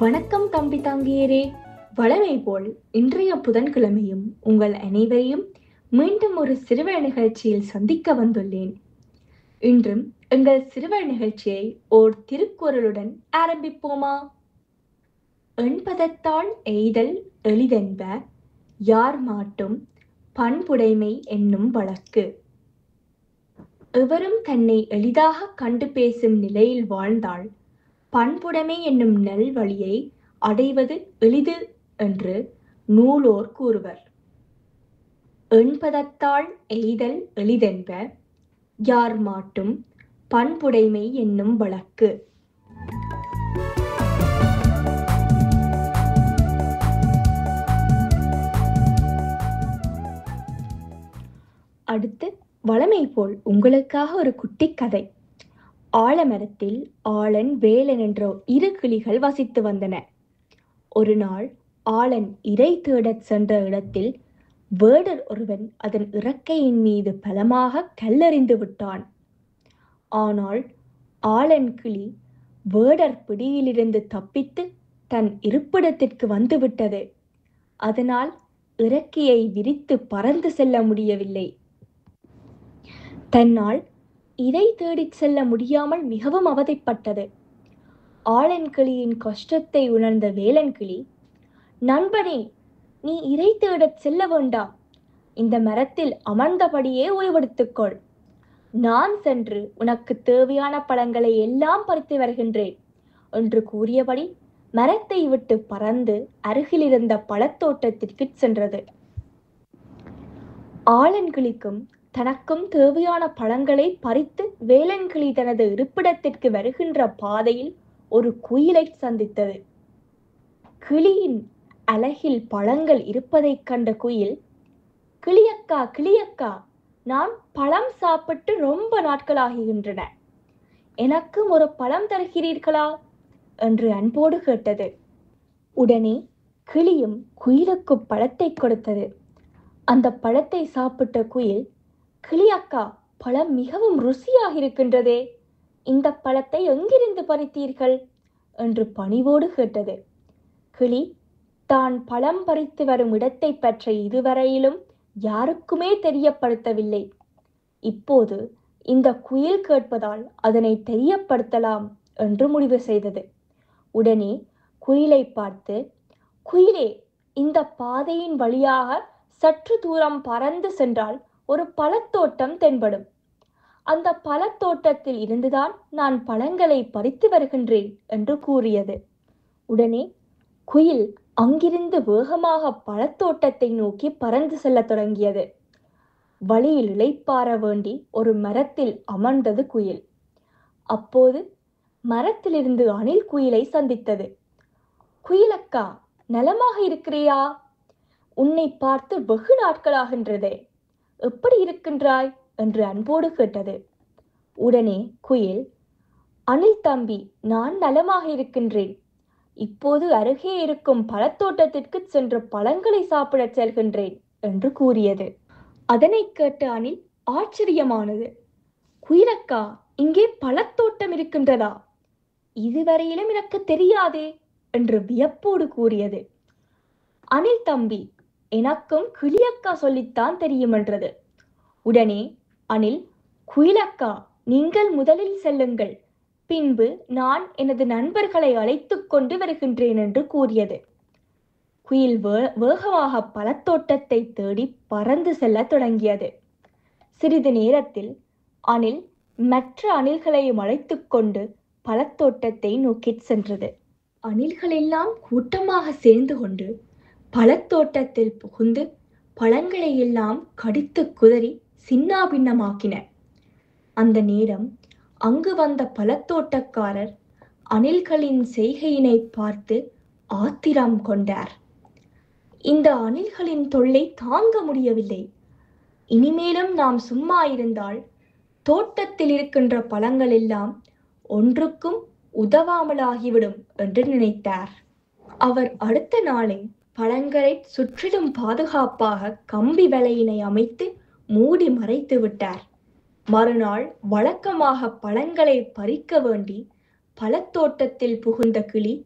வணக்கம் தம்பி தங்கையரே வளமை போல் இன்றைய புதன்கிழமையும் உங்கள் அனைவரையும் மீண்டும் ஒரு சிறுவர் நிகழ்ச்சியில் சந்திக்க வந்துள்ளேன் இன்றும் எங்கள் சிறுவர் நிகழ்ச்சியை ஓர் திருக்குறளுடன் ஆரம்பிப்போமா எண்பதத்தால் எய்தல் எளிதென்ப யார் மாட்டும் பண்புடைமை என்னும் வழக்கு எவரும் தன்னை எளிதாக கண்டு பேசும் நிலையில் வாழ்ந்தால் பண்புடைமை என்னும் நல்வழியை அடைவது எளிது என்று நூலோர் கூறுவர் எண்பதத்தால் எய்தல் எளிதென்ப யார் மாட்டும் பண்புடைமை என்னும் வழக்கு அடுத்து வளமை போல் உங்களுக்காக ஒரு குட்டி கதை ஆலமரத்தில் ஆளன் வேலன் என்ற இரு கிளிகள் வசித்து வந்தன ஒரு நாள் ஆளன் இறை தேடச் சென்ற இடத்தில் வேடர் ஒருவன் அதன் இறக்கையின் மீது பலமாக கல்லெறிந்து விட்டான் ஆனால் ஆளன் கிளி வேடர் பிடியிலிருந்து தப்பித்து தன் இருப்பிடத்திற்கு வந்துவிட்டது அதனால் இறக்கையை விரித்து பறந்து செல்ல முடியவில்லை தன்னால் இதை தேடிச் செல்ல முடியாமல் மிகவும் அவதைப்பட்டது ஆளன் கிளியின் கஷ்டத்தை உணர்ந்த வேலன் கிளி நண்பனே நீ இறை தேடச் செல்ல வேண்டாம் இந்த மரத்தில் அமர்ந்தபடியே ஓய்வெடுத்துக்கொள் நான் சென்று உனக்கு தேவையான பழங்களை எல்லாம் பறித்து வருகின்றேன் என்று கூறியபடி மரத்தை விட்டு பறந்து அருகிலிருந்த பழத்தோட்டத்திற்கு சென்றது ஆளன்கிளிக்கும் தனக்கும் தேவையான பழங்களை பறித்து வேலன்கிளி தனது இருப்பிடத்திற்கு வருகின்ற பாதையில் ஒரு குயிலை சந்தித்தது கிளியின் அலகில் பழங்கள் இருப்பதைக் கண்ட குயில் கிளியக்கா கிளியக்கா நான் பழம் சாப்பிட்டு ரொம்ப நாட்களாகின்றன எனக்கும் ஒரு பழம் தருகிறீர்களா என்று அன்போடு கேட்டது உடனே கிளியும் குயிலுக்கு பழத்தை கொடுத்தது அந்த பழத்தை சாப்பிட்ட குயில் கிளியக்கா பழம் மிகவும் ருசியாக இருக்கின்றதே இந்த பழத்தை எங்கிருந்து பறித்தீர்கள் என்று பணிவோடு கேட்டது கிளி தான் பழம் பறித்து வரும் இடத்தை பற்றி இதுவரையிலும் யாருக்குமே தெரியப்படுத்தவில்லை இப்போது இந்த குயில் கேட்பதால் அதனை தெரியப்படுத்தலாம் என்று முடிவு செய்தது உடனே குயிலை பார்த்து குயிலே இந்த பாதையின் வழியாக சற்று தூரம் பறந்து சென்றால் ஒரு பழத்தோட்டம் தென்படும் அந்த பழத்தோட்டத்தில் இருந்துதான் நான் பழங்களை பறித்து வருகின்றேன் என்று கூறியது உடனே குயில் அங்கிருந்து வேகமாக பழத்தோட்டத்தை நோக்கி பறந்து செல்லத் தொடங்கியது வழியில் இளைப்பாற வேண்டி ஒரு மரத்தில் அமர்ந்தது குயில் அப்போது மரத்திலிருந்து அணில் குயிலை சந்தித்தது குயிலக்கா நலமாக இருக்கிறியா உன்னை பார்த்து வெகு நாட்களாகின்றதே எப்படி இருக்கின்றாய் என்று அன்போடு கேட்டது உடனே குயில் அணில் தம்பி நான் நலமாக இருக்கின்றேன் இப்போது அருகே இருக்கும் பழத்தோட்டத்திற்கு சென்று பழங்களை சாப்பிடச் செல்கின்றேன் என்று கூறியது அதனை கேட்ட அணில் ஆச்சரியமானது குயிலக்கா இங்கே பழத்தோட்டம் இருக்கின்றதா இதுவரையிலும் எனக்கு தெரியாதே என்று வியப்போடு கூறியது அனில் தம்பி எனக்கும் கிளியக்கா சொல்லித்தான் தெரியும் என்றது உடனே அனில் குயிலக்கா நீங்கள் முதலில் செல்லுங்கள் பின்பு நான் எனது நண்பர்களை அழைத்து கொண்டு வருகின்றேன் என்று கூறியது குயில் வே வேகமாக பழத்தோட்டத்தை தேடி பறந்து செல்ல தொடங்கியது சிறிது நேரத்தில் அணில் மற்ற அணில்களையும் அழைத்து கொண்டு பழத்தோட்டத்தை நோக்கி சென்றது அணில்களெல்லாம் கூட்டமாக சேர்ந்து கொண்டு பழத்தோட்டத்தில் புகுந்து பழங்களை எல்லாம் கடித்து குதறி சின்னாபின்னமாக்கின அந்த நேரம் அங்கு வந்த பழத்தோட்டக்காரர் அணில்களின் செய்கையினை பார்த்து ஆத்திரம் கொண்டார் இந்த அணில்களின் தொல்லை தாங்க முடியவில்லை இனிமேலும் நாம் சும்மா இருந்தால் தோட்டத்தில் இருக்கின்ற பழங்கள் எல்லாம் ஒன்றுக்கும் உதவாமலாகிவிடும் என்று நினைத்தார் அவர் அடுத்த நாளே பழங்களை சுற்றிலும் பாதுகாப்பாக கம்பி வலையினை அமைத்து மூடி மறைத்து விட்டார் மறுநாள் வழக்கமாக பழங்களை பறிக்க வேண்டி பழத்தோட்டத்தில் புகுந்த கிளி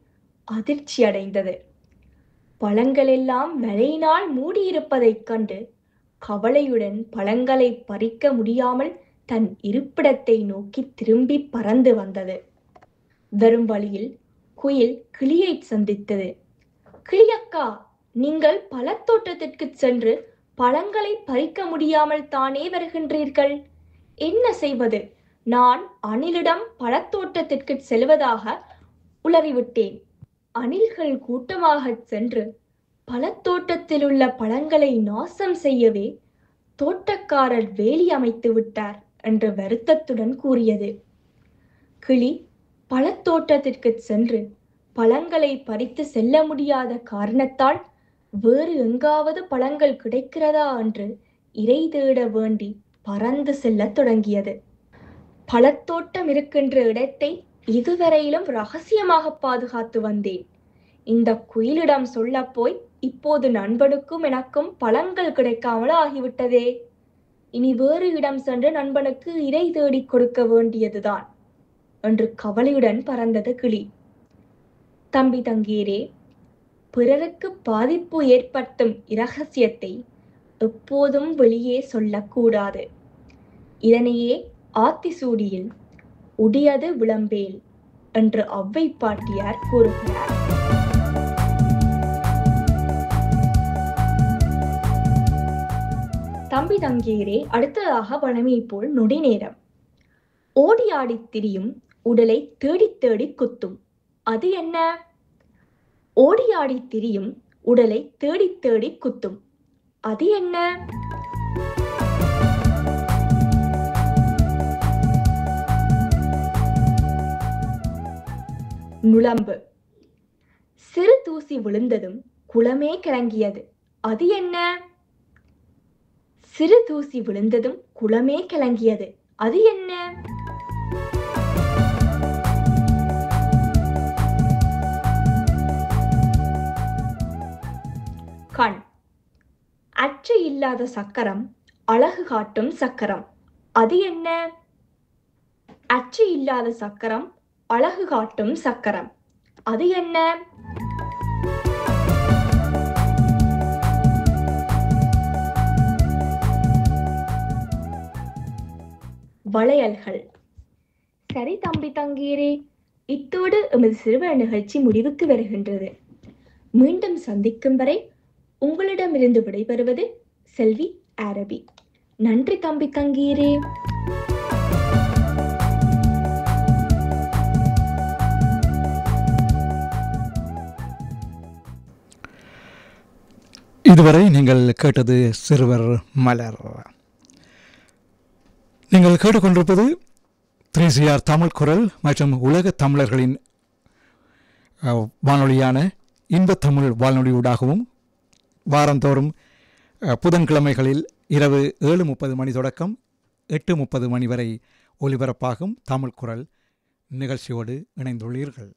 அதிர்ச்சி அடைந்தது பழங்களெல்லாம் வலையினால் மூடியிருப்பதைக் கண்டு கவலையுடன் பழங்களை பறிக்க முடியாமல் தன் இருப்பிடத்தை நோக்கி திரும்பி பறந்து வந்தது வரும் வழியில் குயில் கிளியை சந்தித்தது கிளியக்கா நீங்கள் பழத்தோட்டத்திற்கு சென்று பழங்களை பறிக்க முடியாமல் தானே வருகின்றீர்கள் என்ன செய்வது நான் அணிலிடம் பழத்தோட்டத்திற்கு செல்வதாக உளறிவிட்டேன் அணில்கள் கூட்டமாகச் சென்று பழத்தோட்டத்தில் உள்ள பழங்களை நாசம் செய்யவே தோட்டக்காரர் வேலி அமைத்து விட்டார் என்று வருத்தத்துடன் கூறியது கிளி பழத்தோட்டத்திற்கு சென்று பழங்களை பறித்து செல்ல முடியாத காரணத்தால் வேறு எங்காவது பழங்கள் கிடைக்கிறதா என்று இறை தேட வேண்டி பறந்து செல்லத் தொடங்கியது பழத்தோட்டம் இருக்கின்ற இடத்தை இதுவரையிலும் ரகசியமாக பாதுகாத்து வந்தேன் இந்த குயிலிடம் சொல்ல போய் இப்போது நண்பனுக்கும் எனக்கும் பழங்கள் கிடைக்காமல் ஆகிவிட்டதே இனி வேறு இடம் சென்று நண்பனுக்கு இறை தேடி கொடுக்க வேண்டியதுதான் என்று கவலையுடன் பறந்தது கிளி தம்பி தங்கீரே பிறருக்கு பாதிப்பு ஏற்படுத்தும் இரகசியத்தை எப்போதும் வெளியே சொல்லக்கூடாது இதனையே ஆத்திசூடியில் உடையது விளம்பேல் என்று அவ்வை பாட்டியார் கூறுகிறார் தம்பி தங்கீரே அடுத்ததாக வனமை போல் நொடி நேரம் ஓடி ஆடித் திரியும் உடலை தேடித் தேடி குத்தும் அது என்ன ஓடி ஆடித் திரியும் உடலை தேடித் தேடி குத்தும் அது என்ன நுளம்பு சிறு தூசி விழுந்ததும் குளமே கிளங்கியது அது என்ன சிறு தூசி விழுந்ததும் குளமே கிளங்கியது அது என்ன கண் அச்சு இல்லாத சக்கரம் அழகு காட்டும் சக்கரம் அது என்ன அச்சு இல்லாத சக்கரம் அழகு காட்டும் சக்கரம் அது என்ன வளையல்கள் சரி தம்பி தங்கீரே இத்தோடு எமது சிறுவர் நிகழ்ச்சி முடிவுக்கு வருகின்றது மீண்டும் சந்திக்கும் வரை உங்களிடமிருந்து விடைபெறுவது செல்வி அரபி நன்றி தம்பி தங்கீரே இதுவரை நீங்கள் கேட்டது சிறுவர் மலர் நீங்கள் கேட்டுக்கொண்டிருப்பது த்ரீ சிஆர் தமிழ் குரல் மற்றும் உலக தமிழர்களின் அஹ், வானொலியான இன்பத் தமிழ் வானொலியூடாகவும் வாரந்தோறும் அஹ், புதன்கிழமைகளில் இரவு ஏழு முப்பது மணி தொடக்கம் எட்டு முப்பது மணி வரை ஒலிபரப்பாகும் தமிழ் குரல் நிகழ்ச்சியோடு இணைந்துள்ளீர்கள்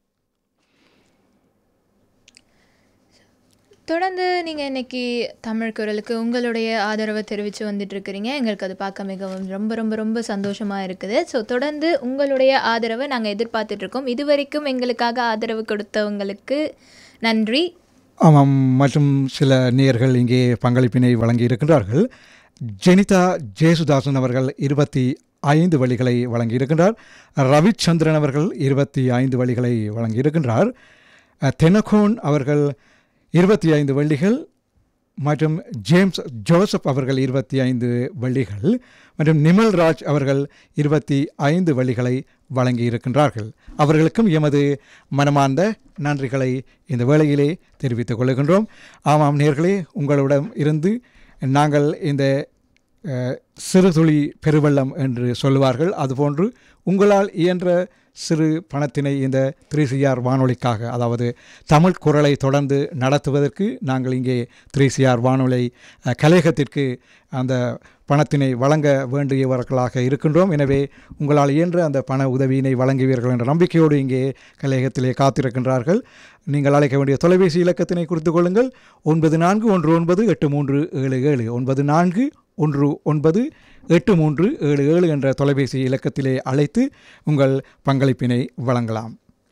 தொடர்ந்து நீங்கள் இன்னைக்கு தமிழ் குரலுக்கு உங்களுடைய ஆதரவை தெரிவித்து வந்துட்டு இருக்கிறீங்க எங்களுக்கு அது பார்க்க மிகவும் ரொம்ப ரொம்ப ரொம்ப சந்தோஷமாக இருக்குது ஸோ தொடர்ந்து உங்களுடைய ஆதரவை நாங்கள் எதிர்பார்த்துட்ருக்கோம் இதுவரைக்கும் எங்களுக்காக ஆதரவு கொடுத்தவங்களுக்கு நன்றி ஆமாம் மற்றும் சில நேயர்கள் இங்கே பங்களிப்பினை வழங்கி இருக்கின்றார்கள் ஜெனிதா ஜேசுதாசன் அவர்கள் இருபத்தி ஐந்து வழிகளை வழங்கி இருக்கின்றார் ரவிச்சந்திரன் அவர்கள் இருபத்தி ஐந்து வழிகளை வழங்கி இருக்கின்றார் அஹ், தெனகோன் அவர்கள் இருபத்தி ஐந்து வள்ளிகள் மற்றும் ஜேம்ஸ் ஜோசப் அவர்கள் இருபத்தி ஐந்து வள்ளிகள் மற்றும் நிமல்ராஜ் அவர்கள் இருபத்தி ஐந்து வள்ளிகளை வழங்கி இருக்கின்றார்கள் அவர்களுக்கும் எமது மனமார்ந்த நன்றிகளை இந்த வேளையிலே தெரிவித்துக் கொள்கின்றோம் ஆமாம் நேர்களே உங்களிடம் இருந்து நாங்கள் இந்த அஹ், சிறு துளி பெருவெள்ளம் என்று சொல்லுவார்கள் அதுபோன்று உங்களால் இயன்ற சிறு பணத்தினை இந்த த்ரீ சிஆர் வானொலிக்காக அதாவது தமிழ் குரலை தொடர்ந்து நடத்துவதற்கு நாங்கள் இங்கே த்ரீ சிஆர் வானொலி அஹ், கலையகத்திற்கு அந்த பணத்தினை வழங்க வேண்டியவர்களாக இருக்கின்றோம் எனவே உங்களால் இயன்ற அந்த பண உதவியினை வழங்குவீர்கள் என்ற நம்பிக்கையோடு இங்கே கலையகத்திலே காத்திருக்கின்றார்கள் நீங்கள் அழைக்க வேண்டிய தொலைபேசி இலக்கத்தினை குறித்து கொள்ளுங்கள் ஒன்பது நான்கு ஒன்று ஒன்பது எட்டு மூன்று ஏழு ஏழு ஒன்பது நான்கு ஒன்று ஒன்பது எட்டு மூன்று ஏழு ஏழு என்ற தொலைபேசி இலக்கத்திலே அழைத்து உங்கள் பங்களிப்பினை வழங்கலாம்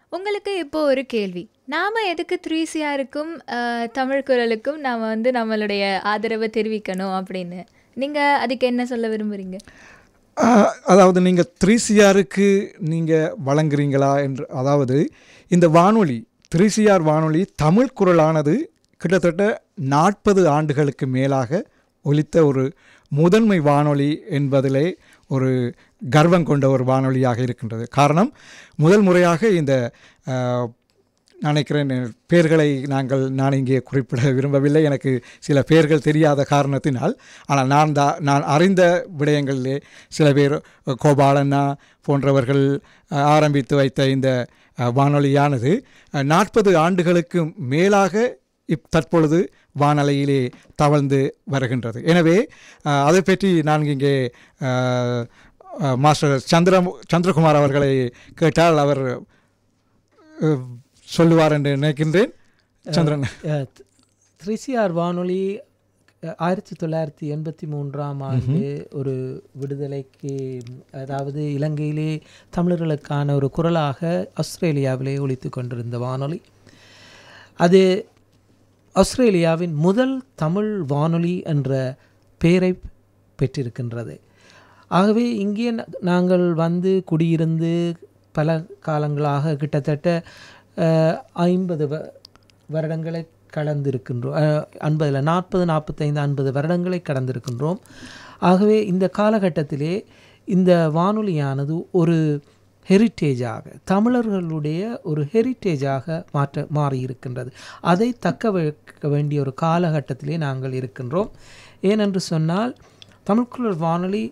உங்களுக்கு இப்போ ஒரு கேள்வி நாம் எதுக்கு த்ரீ சிஆருக்கும் தமிழ் குரலுக்கும் நாம் வந்து நம்மளுடைய ஆதரவை தெரிவிக்கணும் அப்படின்னு நீங்கள் அதுக்கு என்ன சொல்ல விரும்புகிறீங்க ஆஹ், அதாவது நீங்கள் த்ரீ சிஆருக்கு நீங்கள் வழங்குறீங்களா என்று அதாவது இந்த வானொலி த்ரீ சிஆர் வானொலி தமிழ் குரலானது கிட்டத்தட்ட நாற்பது ஆண்டுகளுக்கு மேலாக ஒலித்த ஒரு முதன்மை வானொலி என்பதிலே ஒரு கர்வம் கொண்ட ஒரு வானொலியாக இருக்கின்றது காரணம் முதல் முறையாக இந்த ஆஹ், நினைக்கிறேன் பேர்களை நாங்கள் நான் இங்கே குறிப்பிட விரும்பவில்லை எனக்கு சில பேர்கள் தெரியாத காரணத்தினால் ஆனால் நான் தான் நான் அறிந்த விடயங்களிலே சில பேர் அஹ், கோபாலண்ணா போன்றவர்கள் அஹ், ஆரம்பித்து வைத்த இந்த அஹ், வானொலியானது நாற்பது ஆண்டுகளுக்கு மேலாக இப் தற்பொழுது வானொலியிலே தவழ்ந்து வருகின்றது எனவே அஹ், அதை பற்றி நான் இங்கே அஹ், அஹ், மாஸ்டர் சந்திர சந்திரகுமார் அவர்களை கேட்டால் அவர் அஹ், சொல்லுவார் என்று நினைக்கின்றேன் சந்திரன் த்ரிசிஆர் வானொலி அஹ், ஆயிரத்தி தொள்ளாயிரத்தி எண்பத்தி மூன்றாம் ஆண்டு ஒரு விடுதலைக்கு அதாவது இலங்கையிலே தமிழர்களுக்கான ஒரு குரலாக ஆஸ்திரேலியாவிலே ஒலித்து கொண்டிருந்த வானொலி அது ஆஸ்திரேலியாவின் முதல் தமிழ் வானொலி என்ற பெயரை பெற்றிருக்கின்றது ஆகவே இங்கே ந- நாங்கள் வந்து குடியிருந்து பல காலங்களாக கிட்டத்தட்ட அஹ், ஐம்பது வ வருடங்களை கடந்திருக்கின்றோம் ஐம்பதில் நாற்பது நாற்பத்தைந்து ஐம்பது வருடங்களை கடந்திருக்கின்றோம் ஆகவே இந்த காலகட்டத்திலே இந்த வானொலியானது ஒரு ஹெரிட்டேஜாக தமிழர்களுடைய ஒரு ஹெரிட்டேஜாக மாற்ற மாறியிருக்கின்றது அதை தக்க வைக்க வேண்டிய ஒரு காலகட்டத்திலே நாங்கள் இருக்கின்றோம் ஏனென்று சொன்னால் தமிழ்குரல் வானொலி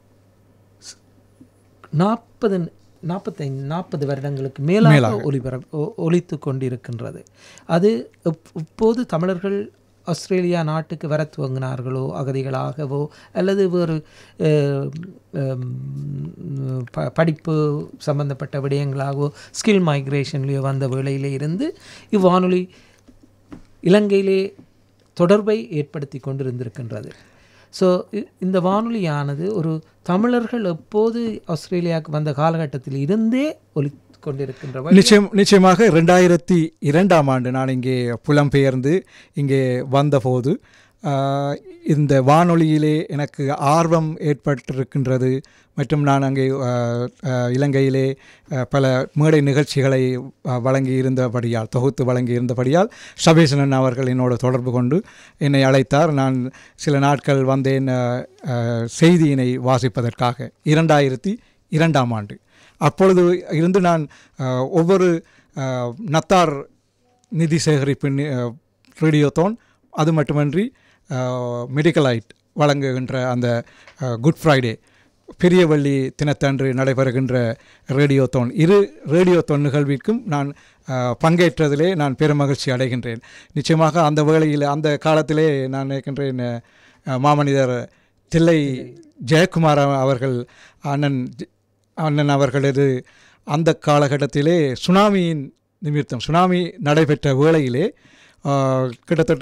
நாற்பது நாற்பத்தைந்து நாற்பது வருடங்களுக்கு மேலாக ஒளிபர ஒ- ஒலித்து கொண்டிருக்கின்றது அது இப்- இப்போது தமிழர்கள் ஆஸ்திரேலியா நாட்டுக்கு வர துவங்கினார்களோ அகதிகளாகவோ அல்லது வேறு அஹ், ஹம், ப- படிப்பு சம்பந்தப்பட்ட விடயங்களாகவோ ஸ்கில் மைக்ரேஷன்லேயோ வந்த வேளையிலே இருந்து இவ்வானொலி இலங்கையிலே தொடர்பை ஏற்படுத்தி கொண்டிருந்திருக்கின்றது ஸோ இந்த வானொலியானது ஒரு தமிழர்கள் எப்போது ஆஸ்திரேலியாவுக்கு வந்த காலகட்டத்தில் இருந்தே ஒலி கொண்டிருக்கின்ற வழி- நிச்சயம் நிச்சயமாக ரெண்டாயிரத்தி இரண்டாம் ஆண்டு நான் இங்கே புலம்பெயர்ந்து இங்கே வந்தபோது ஆஹ், இந்த வானொலியிலே எனக்கு ஆர்வம் ஏற்பட்டிருக்கின்றது மற்றும் நான் அங்கே ஆஹ், ஆஹ், இலங்கையிலே ஆஹ், பல மேடை நிகழ்ச்சிகளை ஆஹ், வழங்கியிருந்தபடியால் தொகுத்து வழங்கியிருந்தபடியால் சபேசனன் அவர்கள் என்னோடு தொடர்பு கொண்டு என்னை அழைத்தார் நான் சில நாட்கள் வந்தேன் ஆஹ், ஆஹ், செய்தியினை வாசிப்பதற்காக இரண்டாயிரத்தி இரண்டாம் ஆண்டு அப்பொழுது இருந்து நான் அஹ், ஒவ்வொரு அஹ், நத்தார் நிதி சேகரிப்பு நி- அஹ், ரேடியோதோன் அது மட்டுமன்றி மெடிக்கலைட் வழங்குகின்ற அந்த அஹ், குட் ஃப்ரைடே பெரியவள்ளி தினத்தன்று நடைபெறுகின்ற ரேடியோதோன் இரு ரேடியோதோன் நிகழ்விற்கும் நான் அஹ், பங்கேற்றதிலே நான் பெருமகிழ்ச்சி அடைகின்றேன் நிச்சயமாக அந்த வேளையில் அந்த காலத்திலே நான் நினைக்கின்றேன் அஹ், மாமனிதர் தில்லை ஜெயக்குமார் அவ- அவர்கள் அண்ணன் ஜ- அண்ணன் அவர்களது அந்த காலகட்டத்திலே சுனாமியின் நிமித்தம் சுனாமி நடைபெற்ற வேளையிலே ஆஹ், கிட்டத்தட்ட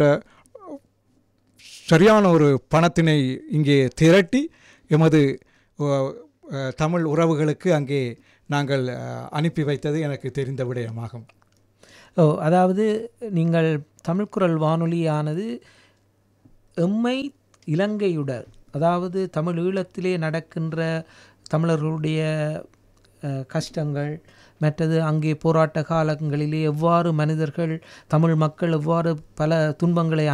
சரியான ஒரு பணத்தினை இங்கே திரட்டி எமது ஆஹ், ஆஹ், தமிழ் உறவுகளுக்கு அங்கே நாங்கள் ஆஹ், அனுப்பி வைத்தது எனக்கு தெரிந்த விடயமாகும் ஓ அதாவது நீங்கள் தமிழ்குரல் வானொலியானது எம்மை இலங்கையுடன் அதாவது தமிழ் ஈழத்திலே நடக்கின்ற தமிழர்களுடைய அஹ், கஷ்டங்கள் மற்றது அங்கே போராட்ட காலங்களிலே எவ்வாறு மனிதர்கள் தமிழ் மக்கள் எவ்வாறு பல துன்பங்களை